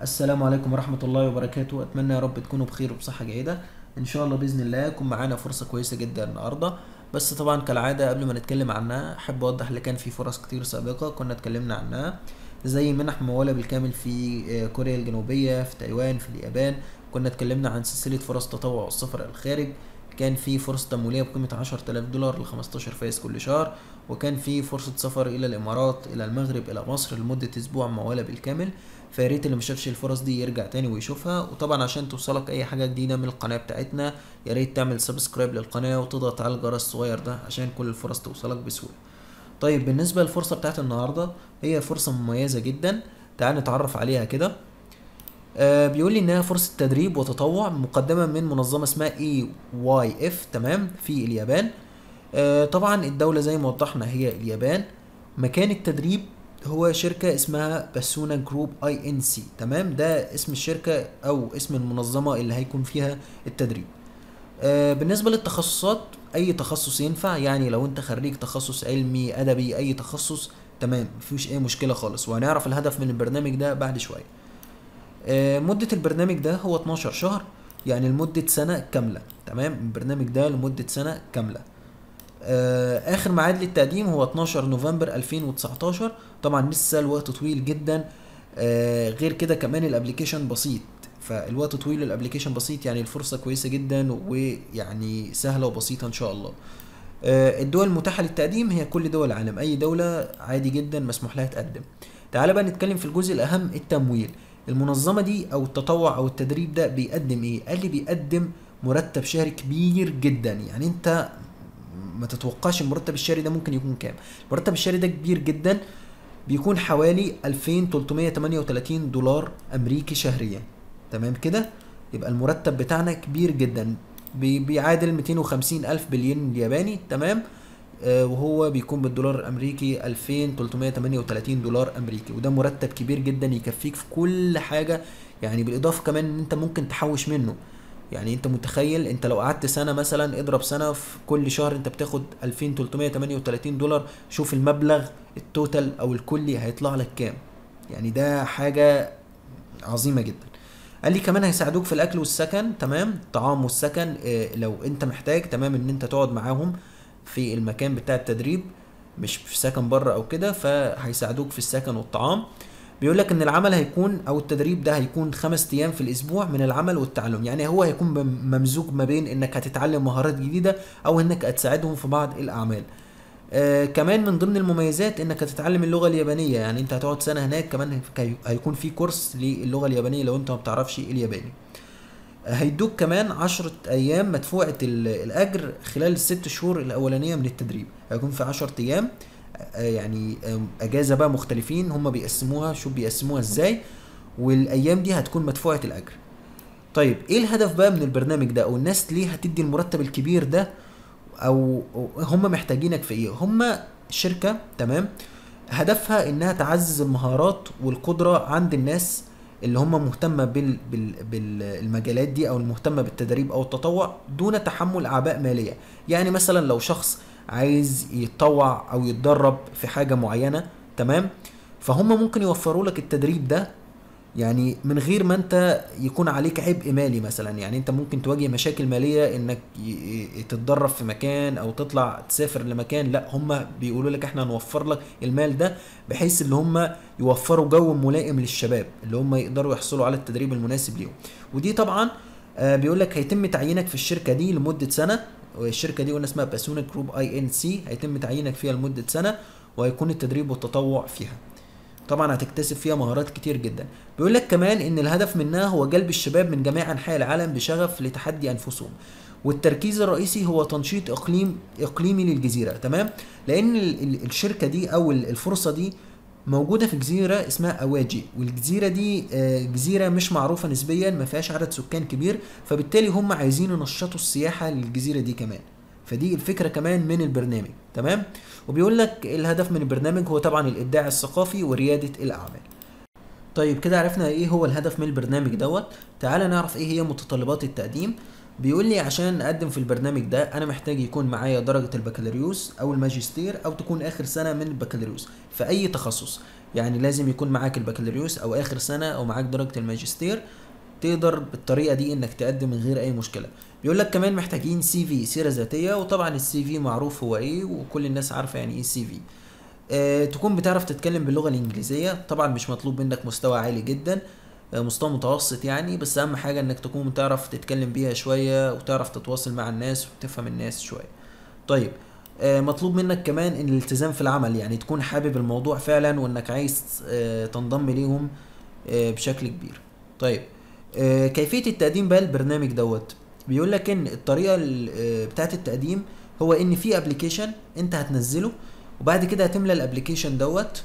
السلام عليكم ورحمة الله وبركاته أتمنى يا رب تكونوا بخير وبصحة جيدة إن شاء الله بإذن الله يكون معانا فرصة كويسة جدا النهاردة بس طبعا كالعادة قبل ما نتكلم عنها أحب أوضح اللي كان في فرص كتير سابقة كنا اتكلمنا عنها زي منح ممولة بالكامل في آه، كوريا الجنوبية في تايوان في اليابان كنا اتكلمنا عن سلسلة فرص تطوع السفر إلى الخارج كان في فرصة تمويلية بقيمة 10000 دولار ل 15 فايز كل شهر وكان في فرصة سفر إلى الإمارات إلى المغرب إلى مصر لمدة أسبوع ممولة بالكامل فيا ريت اللي مشافش الفرص دي يرجع تاني ويشوفها وطبعا عشان توصلك أي حاجة جديدة من القناة بتاعتنا يا ريت تعمل سبسكرايب للقناة وتضغط على الجرس الصغير ده عشان كل الفرص توصلك بسهولة طيب بالنسبة للفرصة بتاعت النهاردة هي فرصة مميزة جدا تعال نتعرف عليها كده آه بيقول لي انها فرصة تدريب وتطوع مقدمة من منظمة اسمها اي واي اف تمام في اليابان آه طبعا الدولة زي ما وضحنا هي اليابان مكان التدريب هو شركة اسمها باسونا جروب اي ان سي تمام ده اسم الشركة او اسم المنظمة اللي هيكون فيها التدريب آه، بالنسبة للتخصصات أي تخصص ينفع يعني لو أنت خريج تخصص علمي أدبي أي تخصص تمام مفيش أي مشكلة خالص وهنعرف الهدف من البرنامج ده بعد شوية آه، مدة البرنامج ده هو 12 شهر يعني لمدة سنة كاملة تمام البرنامج ده لمدة سنة كاملة آه، آخر ميعاد للتقديم هو 12 نوفمبر 2019 طبعا لسه الوقت طويل جدا آه، غير كده كمان الابليكيشن بسيط فالوقت طويل الابليكيشن بسيط يعني الفرصة كويسة جدا ويعني سهلة وبسيطة ان شاء الله آه، الدول المتاحة للتقديم هي كل دول العالم اي دولة عادي جدا مسموح لها تقدم تعال بقى نتكلم في الجزء الاهم التمويل المنظمة دي او التطوع او التدريب ده بيقدم ايه قال لي بيقدم مرتب شهري كبير جدا يعني انت ما تتوقعش المرتب الشهري ده ممكن يكون كام المرتب الشهري ده كبير جدا بيكون حوالي 2338 دولار امريكي شهريا تمام كده يبقى المرتب بتاعنا كبير جدا بي- بيعادل 250 الف بالين الياباني تمام آه وهو بيكون بالدولار الامريكي 2338 دولار امريكي وده مرتب كبير جدا يكفيك في كل حاجه يعني بالاضافه كمان ان انت ممكن تحوش منه يعني انت متخيل انت لو قعدت سنه مثلا اضرب سنه في كل شهر انت بتاخد 2338 دولار شوف المبلغ التوتال او الكلي هيطلع لك كام يعني ده حاجه عظيمه جدا قال لي كمان هيساعدوك في الاكل والسكن تمام الطعام والسكن اه لو انت محتاج تمام ان انت تقعد معاهم في المكان بتاع التدريب مش في سكن بره او كده فهيساعدوك في السكن والطعام بيقول لك ان العمل هيكون او التدريب ده هيكون خمس ايام في الاسبوع من العمل والتعلم يعني هو هيكون مم- ممزوج ما بين انك هتتعلم مهارات جديده او انك هتساعدهم في بعض الاعمال آه كمان من ضمن المميزات انك هتتعلم اللغه اليابانيه يعني انت هتقعد سنه هناك كمان هي- هيكون في كورس للغه اليابانية لو انت ما بتعرفش الياباني آه، هيدوك كمان عشرة أيام مدفوعة ال- الأجر خلال الست شهور الأولانية من التدريب هيكون في عشرة أيام آه، يعني آم، أجازة بقى مختلفين هم بيقسموها شوف بيقسموها إزاي والأيام دي هتكون مدفوعة الأجر طيب إيه الهدف بقى من البرنامج ده أو الناس ليه هتدي المرتب الكبير ده أو أو هم محتاجينك في إيه هم شركة تمام هدفها انها تعزز المهارات والقدره عند الناس اللي هم مهتمه بال بال بالمجالات دي او المهتمه بالتدريب او التطوع دون تحمل اعباء ماليه يعني مثلا لو شخص عايز يتطوع او يتدرب في حاجه معينه تمام فهم ممكن يوفروا لك التدريب ده يعني من غير ما انت يكون عليك عبء مالي مثلا يعني انت ممكن تواجه مشاكل ماليه انك ي- ي- تتدرب في مكان او تطلع تسافر لمكان لا هم بيقولوا لك احنا هنوفر لك المال ده بحيث ان هم يوفروا جو ملائم للشباب اللي هم يقدروا يحصلوا على التدريب المناسب ليهم ودي طبعا آه، بيقول لك هيتم تعيينك في الشركه دي لمده سنه والشركه دي قلنا اسمها باسونا جروب اي ان سي هيتم تعيينك فيها لمده سنه وهيكون التدريب والتطوع فيها طبعا هتكتسب فيها مهارات كتير جدا بيقول لك كمان ان الهدف منها هو جلب الشباب من جميع انحاء العالم بشغف لتحدي انفسهم والتركيز الرئيسي هو تنشيط اقليم اقليمي للجزيره تمام لان ال- ال- الشركه دي او ال- الفرصه دي موجوده في جزيره اسمها اواجي والجزيره دي آه، جزيره مش معروفه نسبيا ما فيهاش عدد سكان كبير فبالتالي هم عايزين ينشطوا السياحه للجزيره دي كمان فدي الفكره كمان من البرنامج تمام وبيقول لك الهدف من البرنامج هو طبعا الابداع الثقافي ورياده الاعمال طيب كده عرفنا ايه هو الهدف من البرنامج دوت تعال نعرف ايه هي متطلبات التقديم بيقول لي عشان اقدم في البرنامج ده انا محتاج يكون معايا درجة البكالوريوس او الماجستير او تكون اخر سنة من البكالوريوس في اي تخصص يعني لازم يكون معاك البكالوريوس او اخر سنه او معاك درجه الماجستير تقدر بالطريقه دي انك تقدم من غير اي مشكله بيقول لك كمان محتاجين سي في سيره ذاتيه وطبعا السي في معروف هو ايه وكل الناس عارفه يعني ايه السي في آه تكون بتعرف تتكلم باللغه الانجليزيه طبعا مش مطلوب منك مستوى عالي جدا آه مستوى متوسط يعني بس اهم حاجه انك تكون بتعرف تتكلم بيها شويه وتعرف تتواصل مع الناس وتفهم الناس شويه طيب آه مطلوب منك كمان ان الالتزام في العمل يعني تكون حابب الموضوع فعلا وانك عايز آه تنضم ليهم آه بشكل كبير طيب آه كيفيه التقديم بقى البرنامج دوت بيقول لك ان الطريقه ال- آه، بتاعت التقديم هو ان في ابلكيشن انت هتنزله وبعد كده هتملى الابلكيشن دوت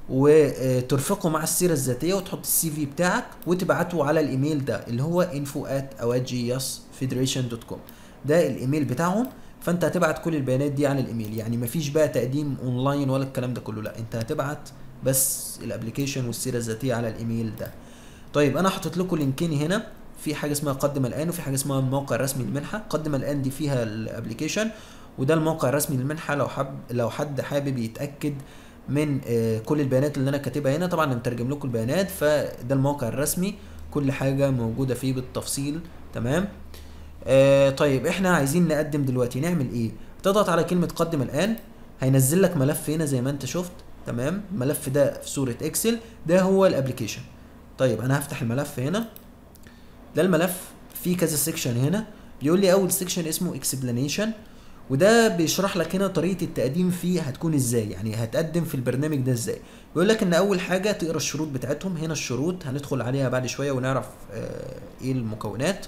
وترفقه مع السيره الذاتيه وتحط السي في بتاعك وتبعته على الايميل ده اللي هو info at awajiyasfederation.com ده الايميل بتاعهم فانت هتبعت كل البيانات دي على الايميل يعني مفيش بقى تقديم اونلاين ولا الكلام ده كله لا انت هتبعت بس الابلكيشن والسيره الذاتيه على الايميل ده طيب انا حاطط لكم لينكين هنا في حاجه اسمها قدم الان وفي حاجه اسمها الموقع الرسمي للمنحه قدم الان دي فيها الابلكيشن وده الموقع الرسمي للمنحه لو حب لو حد حابب يتاكد من آه، كل البيانات اللي انا كاتبها هنا طبعا انا مترجم لكم البيانات فده الموقع الرسمي كل حاجه موجوده فيه بالتفصيل تمام آه طيب احنا عايزين نقدم دلوقتي نعمل ايه تضغط على كلمه قدم الان هينزل لك ملف هنا زي ما انت شفت تمام الملف ده في صوره اكسل ده هو الابلكيشن طيب انا هفتح الملف هنا ده الملف فيه كذا سيكشن هنا بيقول لي اول سيكشن اسمه اكسبلانيشن وده بيشرح لك هنا طريقه التقديم فيه هتكون ازاي يعني هتقدم في البرنامج ده ازاي بيقول لك ان اول حاجه تقرا الشروط بتاعتهم هنا الشروط هندخل عليها بعد شويه ونعرف آه ايه المكونات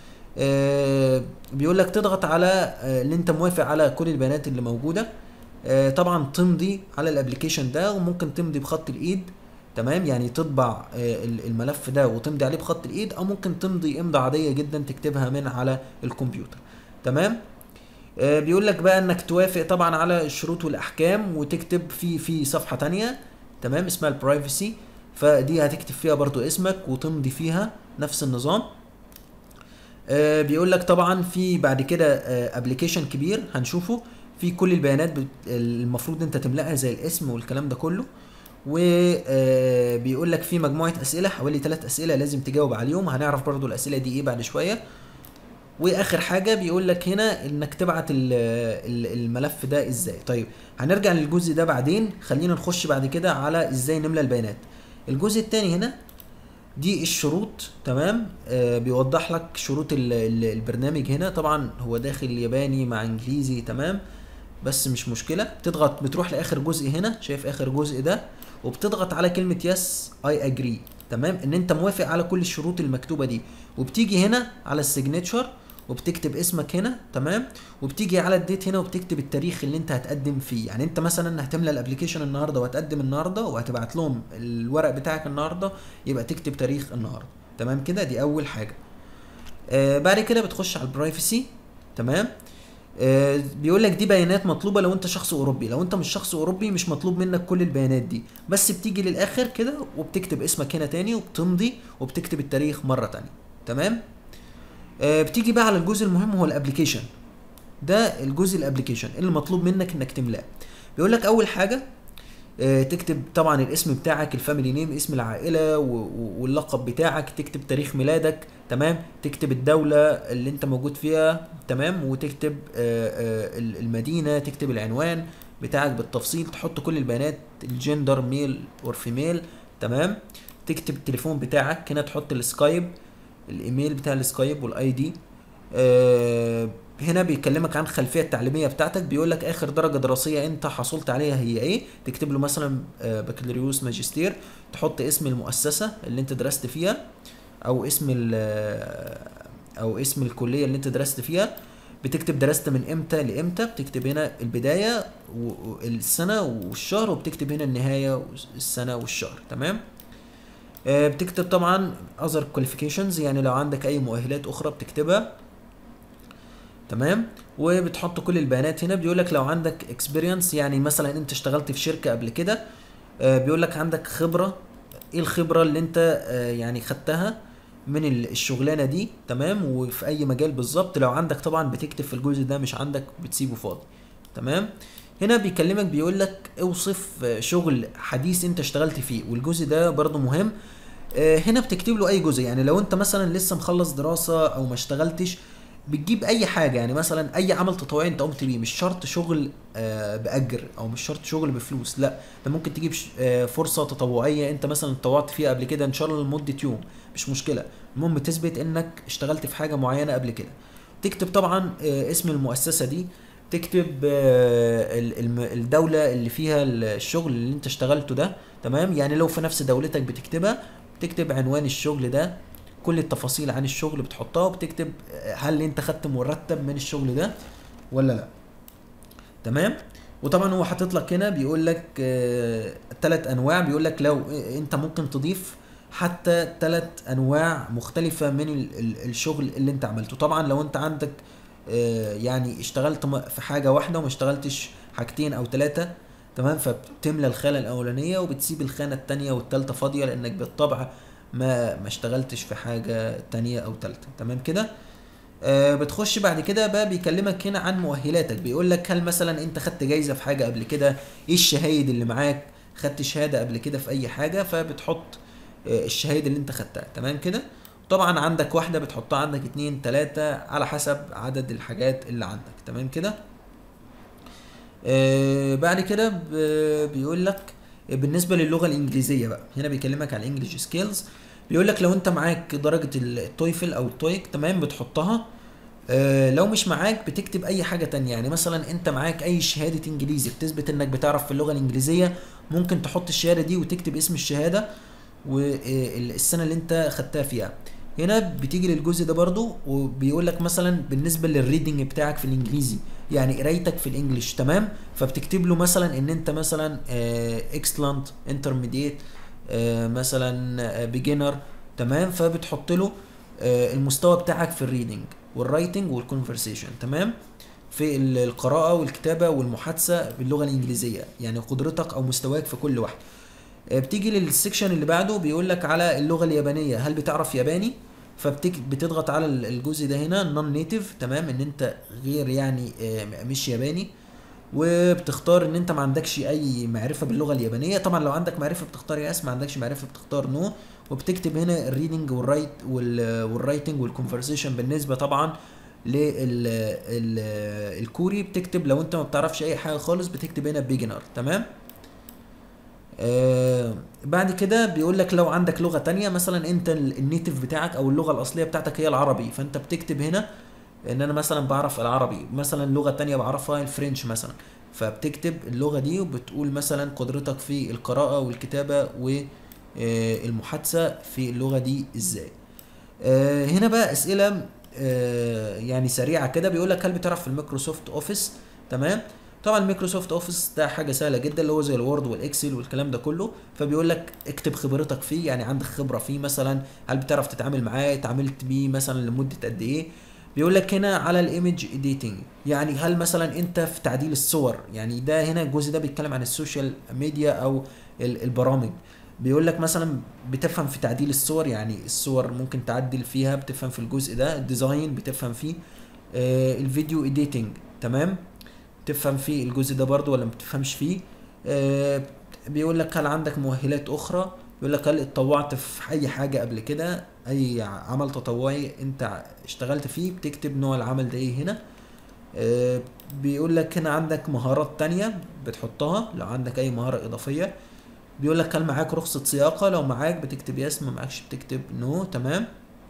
آه بيقول لك تضغط على آه اللي انت موافق على كل البيانات اللي موجوده آه طبعا تمضي على الابلكيشن ده وممكن تمضي بخط الايد تمام يعني تطبع آه، ال- الملف ده وتمضي عليه بخط الايد او ممكن تمضي امضاء عاديه جدا تكتبها من على الكمبيوتر تمام آه، بيقول لك بقى انك توافق طبعا على الشروط والاحكام وتكتب في في صفحه تانية تمام اسمها البرايفسي فدي هتكتب فيها برضو اسمك وتمضي فيها نفس النظام آه، بيقول لك طبعا في بعد كده ابلكيشن كبير هنشوفه في كل البيانات بت- المفروض انت تملاها زي الاسم والكلام ده كله وبيقول لك في مجموعه اسئله حوالي ثلاث اسئله لازم تجاوب عليهم هنعرف برضو الاسئله دي ايه بعد شويه واخر حاجه بيقول لك هنا انك تبعت ال- ال- الملف ده ازاي طيب هنرجع للجزء ده بعدين خلينا نخش بعد كده على ازاي نملى البيانات الجزء الثاني هنا دي الشروط تمام آه بيوضح لك شروط ال- ال- البرنامج هنا طبعا هو داخل ياباني مع انجليزي تمام بس مش مشكله بتضغط بتروح لاخر جزء هنا شايف اخر جزء ده وبتضغط على كلمه يس اي اجري تمام ان انت موافق على كل الشروط المكتوبه دي وبتيجي هنا على السيجنتشر وبتكتب اسمك هنا تمام وبتيجي على الديت هنا وبتكتب التاريخ اللي انت هتقدم فيه يعني انت مثلا هتملى الابلكيشن النهارده وهتقدم النهارده وهتبعت لهم الورق بتاعك النهارده يبقى تكتب تاريخ النهارده تمام كده دي اول حاجه آه بعد كده بتخش على البرايفسي تمام آه بيقول لك دي بيانات مطلوبه لو انت شخص اوروبي لو انت مش شخص اوروبي مش مطلوب منك كل البيانات دي بس بتيجي للاخر كده وبتكتب اسمك هنا تاني وبتمضي وبتكتب التاريخ مره تانية تمام آه بتيجي بقى على الجزء المهم هو الابلكيشن ده الجزء الابلكيشن اللي مطلوب منك انك تملاه بيقول لك اول حاجه آه، تكتب طبعا الاسم بتاعك الفاميلي نيم اسم العائله و- و- واللقب بتاعك تكتب تاريخ ميلادك تمام تكتب الدوله اللي انت موجود فيها تمام وتكتب آه، آه، ال- المدينه تكتب العنوان بتاعك بالتفصيل تحط كل البيانات الجندر ميل اور فيميل تمام تكتب التليفون بتاعك هنا تحط السكايب الايميل بتاع السكايب والاي دي آه هنا بيكلمك عن الخلفيه التعليميه بتاعتك بيقول لك اخر درجه دراسيه انت حصلت عليها هي ايه تكتب له مثلا آه، بكالوريوس ماجستير تحط اسم المؤسسه اللي انت درست فيها او اسم ال- آه، او اسم الكليه اللي انت درست فيها بتكتب درست من امتى لامتى بتكتب هنا البدايه والسنه والشهر وبتكتب هنا النهايه السنه والشهر تمام آه، بتكتب طبعا other qualifications يعني لو عندك اي مؤهلات اخرى بتكتبها تمام وبتحط كل البيانات هنا بيقول لك لو عندك experience يعني مثلا انت اشتغلت في شركه قبل كده آه، بيقول لك عندك خبره ايه الخبره اللي انت آه، يعني خدتها من ال- الشغلانه دي تمام وفي اي مجال بالظبط لو عندك طبعا بتكتب في الجزء ده مش عندك بتسيبه فاضي تمام هنا بيكلمك بيقول لك اوصف آه، شغل حديث انت اشتغلت فيه والجزء ده برضو مهم آه، هنا بتكتب له اي جزء يعني لو انت مثلا لسه مخلص دراسة او ما اشتغلتش بتجيب اي حاجة يعني مثلا اي عمل تطوعي انت قمت بيه مش شرط شغل آه، باجر او مش شرط شغل بفلوس لا ده ممكن تجيب ش- آه، فرصة تطوعية انت مثلا اتطوعت فيها قبل كده ان شاء الله لمدة يوم مش مشكلة المهم تثبت انك اشتغلت في حاجة معينة قبل كده تكتب طبعا آه، اسم المؤسسة دي تكتب آه، ال- الم- الدولة اللي فيها الشغل اللي انت اشتغلته ده تمام يعني لو في نفس دولتك بتكتبها بتكتب عنوان الشغل ده كل التفاصيل عن الشغل بتحطها وبتكتب آه، هل انت خدت مرتب من الشغل ده ولا لا تمام وطبعا هو حاطط لك هنا بيقول لك ثلاث انواع بيقول لك لو آه، انت ممكن تضيف حتى ثلاث انواع مختلفه من ال- ال- الشغل اللي انت عملته طبعا لو انت عندك آه، يعني اشتغلت م- في حاجه واحده وما اشتغلتش حاجتين او ثلاثه تمام فبتملى الخانه الاولانيه وبتسيب الخانه الثانيه والثالثه فاضيه لانك بالطبع ما ما اشتغلتش في حاجه تانية او ثالثه تمام كده آه، بتخش بعد كده بقى بيكلمك هنا عن مؤهلاتك بيقول لك هل مثلا انت خدت جايزه في حاجه قبل كده ايه الشهايد اللي معاك خدت شهاده قبل كده في اي حاجه فبتحط آه، الشهايد اللي انت خدتها تمام كده طبعا عندك واحده بتحطها عندك اتنين تلاته على حسب عدد الحاجات اللي عندك تمام كده آه، بعد كده ب- بيقول لك بالنسبه للغه الانجليزيه بقى هنا بيكلمك على الانجليش سكيلز بيقول لك لو انت معاك درجه التويفل او التويك تمام بتحطها آه، لو مش معاك بتكتب اي حاجه تانية يعني مثلا انت معاك اي شهاده انجليزي بتثبت انك بتعرف في اللغه الانجليزيه ممكن تحط الشهاده دي وتكتب اسم الشهاده والسنه اللي انت خدتها فيها هنا بتيجي للجزء ده برضو وبيقول لك مثلا بالنسبه للريدنج بتاعك في الانجليزي يعني قرايتك في الانجليش تمام فبتكتب له مثلا ان انت مثلا اكسلنت انترميديت مثلا بيجنر تمام فبتحط له آه، المستوى بتاعك في الريدنج والرايتنج والكونفرسيشن تمام في ال- القراءة والكتابة والمحادثة باللغة الإنجليزية يعني قدرتك أو مستواك في كل واحد آه، بتيجي للسكشن اللي بعده بيقول لك على اللغة اليابانية هل بتعرف ياباني فبتضغط على ال- الجزء ده هنا نون نيتيف تمام ان انت غير يعني آه، م- مش ياباني وبتختار ان انت ما عندكش اي معرفه باللغه اليابانيه طبعا لو عندك معرفه بتختار يس ما عندكش معرفه بتختار نو وبتكتب هنا الريدنج والرايت والرايتنج والكونفرسيشن بالنسبه طبعا للكوري بتكتب لو انت ما بتعرفش اي حاجه خالص بتكتب هنا بيجنر تمام آه بعد كده بيقول لك لو عندك لغه تانية مثلا انت ال- النيتيف بتاعك او اللغه الاصليه بتاعتك هي العربي فانت بتكتب هنا ان انا مثلا بعرف العربي مثلا لغه تانية بعرفها الفرنش مثلا فبتكتب اللغه دي وبتقول مثلا قدرتك في القراءه والكتابه والمحادثه في اللغه دي ازاي آه، هنا بقى اسئله آه، يعني سريعه كده بيقول لك هل بتعرف في الميكروسوفت اوفيس تمام طبعا الميكروسوفت اوفيس ده حاجه سهله جدا اللي هو زي الوورد والاكسل والكلام ده كله فبيقول لك اكتب خبرتك فيه يعني عندك خبره فيه مثلا هل بتعرف تتعامل معاه اتعاملت بيه مثلا لمده قد ايه بيقول لك هنا على الايمج اديتنج يعني هل مثلا انت في تعديل الصور يعني ده هنا الجزء ده بيتكلم عن السوشيال ميديا او ال- البرامج بيقول لك مثلا بتفهم في تعديل الصور يعني الصور ممكن تعدل فيها بتفهم في الجزء ده الديزاين بتفهم فيه آه الفيديو اديتنج تمام تفهم في الجزء ده برضو ولا ما بتفهمش فيه آه بيقول لك هل عندك مؤهلات اخرى بيقول لك هل اتطوعت في اي حاجه قبل كده اي عمل تطوعي انت اشتغلت فيه بتكتب نوع العمل ده ايه هنا آه، بيقول لك هنا عندك مهارات تانية بتحطها لو عندك اي مهارة اضافية بيقول لك هل معاك رخصة سياقة لو معاك بتكتب يس ما معكش بتكتب نو تمام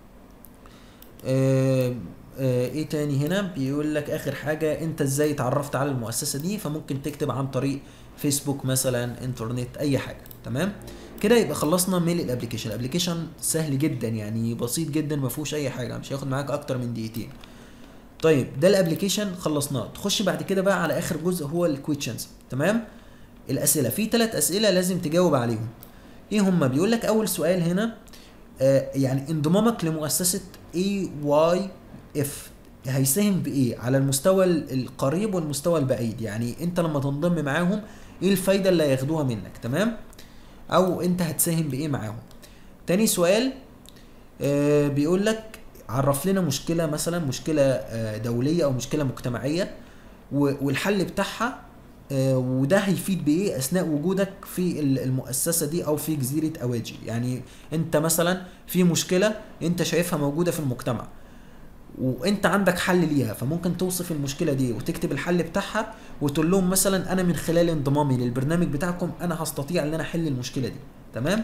آه، آه، ايه تاني هنا بيقول لك اخر حاجة انت ازاي اتعرفت على المؤسسة دي فممكن تكتب عن طريق فيسبوك مثلا انترنت اي حاجة تمام كده يبقى خلصنا ميل الابلكيشن الابلكيشن سهل جدا يعني بسيط جدا ما فيهوش اي حاجة مش هياخد معاك اكتر من دقيقتين طيب ده الابلكيشن خلصناه تخش بعد كده بقى على اخر جزء هو الكويشنز تمام الاسئله في ثلاث اسئله لازم تجاوب عليهم ايه هما بيقول لك اول سؤال هنا آه يعني انضمامك لمؤسسه اي واي اف هيساهم بايه على المستوى ال- القريب والمستوى البعيد يعني انت لما تنضم معاهم ايه الفايده اللي هياخدوها منك تمام او انت هتساهم بايه معاهم تاني سؤال آه بيقول لك عرف لنا مشكله مثلا مشكله آه دوليه او مشكله مجتمعيه و- والحل بتاعها آه، وده هيفيد بايه اثناء وجودك في ال- المؤسسه دي او في جزيره اواجي يعني انت مثلا في مشكله انت شايفها موجوده في المجتمع وانت عندك حل ليها فممكن توصف المشكله دي وتكتب الحل بتاعها وتقول لهم مثلا انا من خلال انضمامي للبرنامج بتاعكم انا هستطيع ان انا احل المشكله دي تمام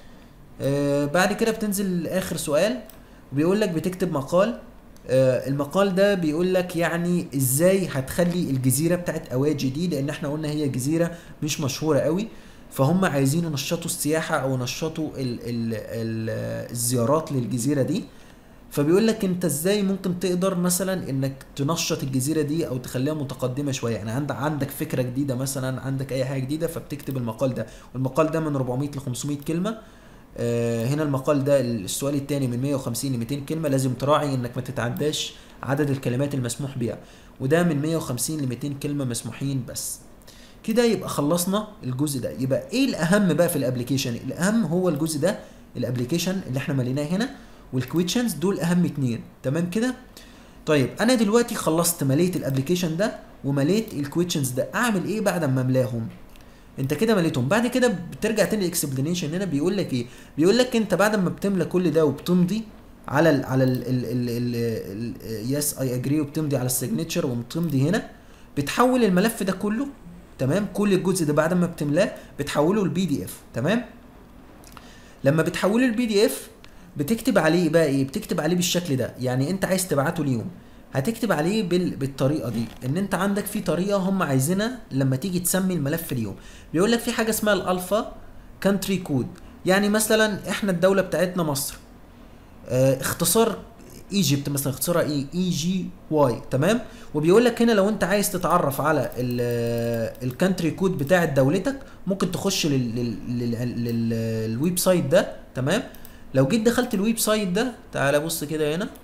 آه بعد كده بتنزل اخر سؤال بيقول لك بتكتب مقال آه المقال ده بيقول لك يعني ازاي هتخلي الجزيره بتاعت اواجي دي لان احنا قلنا هي جزيره مش مشهوره قوي فهم عايزين ينشطوا السياحه او ينشطوا ال ال ال الزيارات للجزيره دي فبيقول لك انت ازاي ممكن تقدر مثلا انك تنشط الجزيره دي او تخليها متقدمه شويه يعني عندك عندك فكره جديده مثلا عندك اي حاجه جديده فبتكتب المقال ده والمقال ده من 400 ل 500 كلمه آه هنا المقال ده السؤال الثاني من 150 ل 200 كلمه لازم تراعي انك ما تتعداش عدد الكلمات المسموح بيها وده من 150 ل 200 كلمه مسموحين بس كده يبقى خلصنا الجزء ده يبقى ايه الاهم بقى في الابلكيشن الاهم هو الجزء ده الابلكيشن اللي احنا مليناه هنا والكويشنز دول اهم اتنين تمام كده طيب انا دلوقتي خلصت مليت الابلكيشن ده ومليت الكويشنز ده اعمل ايه بعد ما املاهم انت كده مليتهم بعد كده بترجع تاني الاكسبلانيشن هنا بيقول لك ايه بيقول لك انت بعد ما بتملى كل ده وبتمضي على ال على ال ال ال يس اي اجري وبتمضي على السيجنتشر وبتمضي هنا بتحول الملف ده كله تمام كل الجزء ده بعد ما بتملاه بتحوله لبي دي اف تمام لما بتحوله لبي دي اف بتكتب عليه بقى ايه بتكتب عليه بالشكل ده يعني انت عايز تبعته ليهم هتكتب عليه بال... بالطريقه دي ان انت عندك في طريقه هم عايزينها لما تيجي تسمي الملف ليهم بيقول لك في حاجه اسمها الالفا كانتري كود يعني مثلا احنا الدوله بتاعتنا مصر اه اختصار ايجيبت مثلا اختصارها ايه اي جي واي تمام وبيقول لك هنا لو انت عايز تتعرف على الكانتري كود بتاع دولتك ممكن تخش لل... لل... لل... لل... للويب سايت ده تمام لو جيت دخلت الويب سايت ده تعالى بص كده هنا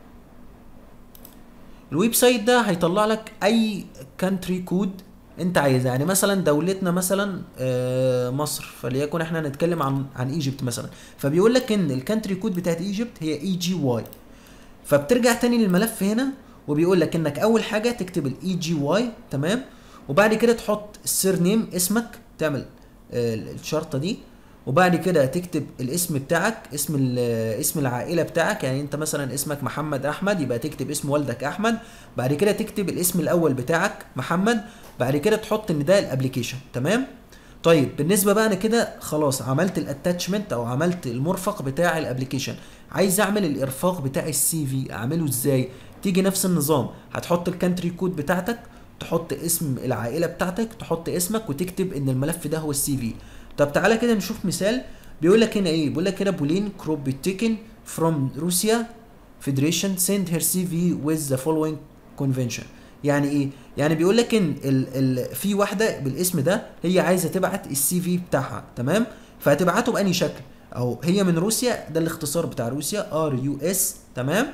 الويب سايت ده هيطلع لك اي كانتري كود انت عايزها يعني مثلا دولتنا مثلا آه مصر فليكن احنا هنتكلم عن عن ايجيبت مثلا فبيقول لك ان الكانتري كود بتاعت ايجيبت هي اي جي واي فبترجع تاني للملف هنا وبيقول لك انك اول حاجه تكتب الاي جي واي تمام وبعد كده تحط السير نيم اسمك تعمل آه الشرطه دي وبعد كده تكتب الاسم بتاعك اسم اسم العائله بتاعك يعني انت مثلا اسمك محمد احمد يبقى تكتب اسم والدك احمد بعد كده تكتب الاسم الاول بتاعك محمد بعد كده تحط ان ده الابلكيشن تمام طيب بالنسبه بقى انا كده خلاص عملت الاتاتشمنت او عملت المرفق بتاع الابلكيشن عايز اعمل الارفاق بتاع السي في اعمله ازاي تيجي نفس النظام هتحط الكانتري كود بتاعتك تحط اسم العائله بتاعتك تحط اسمك وتكتب ان الملف ده هو السي في طب تعالى كده نشوف مثال بيقول لك هنا ايه بيقول لك هنا بولين كروبيتيكن فروم روسيا فيدريشن سند هير سي في ويز ذا فولوينج كونفنشن يعني ايه يعني بيقول لك ان ال ال في واحده بالاسم ده هي عايزه تبعت السي في بتاعها تمام فهتبعته بأني شكل اهو هي من روسيا ده الاختصار بتاع روسيا ار يو اس تمام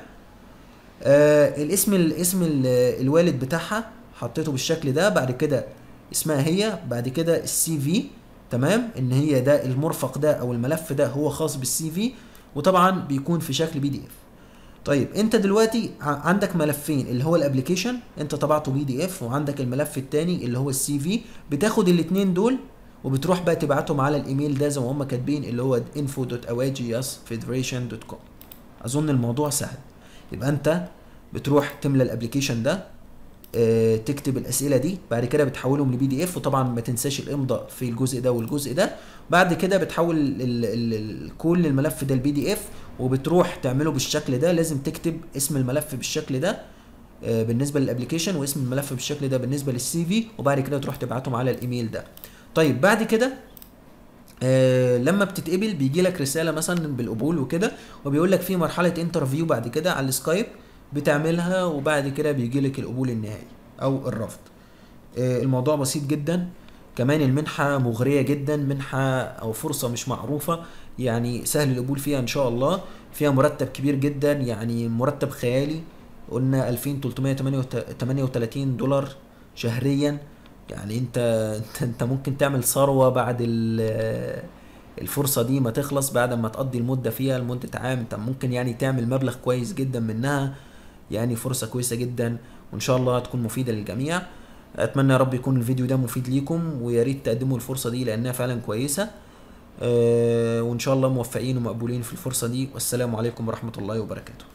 آه الاسم الاسم الوالد بتاعها حطيته بالشكل ده بعد كده اسمها هي بعد كده السي في تمام ان هي ده المرفق ده او الملف ده هو خاص بالسي في وطبعا بيكون في شكل بي دي اف طيب انت دلوقتي عندك ملفين اللي هو الابلكيشن انت طبعته بي دي اف وعندك الملف الثاني اللي هو السي في بتاخد الاثنين دول وبتروح بقى تبعتهم على الايميل ده زي ما هم كاتبين اللي هو info.awagiasfederation.com اظن الموضوع سهل يبقى انت بتروح تملى الابلكيشن ده اه تكتب الاسئله دي بعد كده بتحولهم لبي دي اف وطبعا ما تنساش الامضاء في الجزء ده والجزء ده بعد كده بتحول ال ال ال كل الملف ده البي دي اف وبتروح تعمله بالشكل ده لازم تكتب اسم الملف بالشكل ده اه بالنسبه للابلكيشن واسم الملف بالشكل ده بالنسبه للسي في وبعد كده تروح تبعتهم على الايميل ده طيب بعد كده آه لما بتتقبل بيجي لك رساله مثلا بالقبول وكده وبيقول لك في مرحله انترفيو بعد كده على السكايب بتعملها وبعد كده بيجي لك القبول النهائي او الرفض آه الموضوع بسيط جدا كمان المنحة مغرية جدا منحة أو فرصة مش معروفة يعني سهل القبول فيها إن شاء الله فيها مرتب كبير جدا يعني مرتب خيالي قلنا 2338 دولار شهريا يعني انت انت, انت ممكن تعمل ثروة بعد الفرصة دي ما تخلص بعد ما تقضي المدة فيها لمدة عام انت ممكن يعني تعمل مبلغ كويس جدا منها يعني فرصة كويسة جدا وان شاء الله تكون مفيدة للجميع اتمنى يا رب يكون الفيديو ده مفيد ليكم ويا ريت تقدموا الفرصه دي لانها فعلا كويسه آه، وان شاء الله موفقين ومقبولين في الفرصه دي والسلام عليكم ورحمه الله وبركاته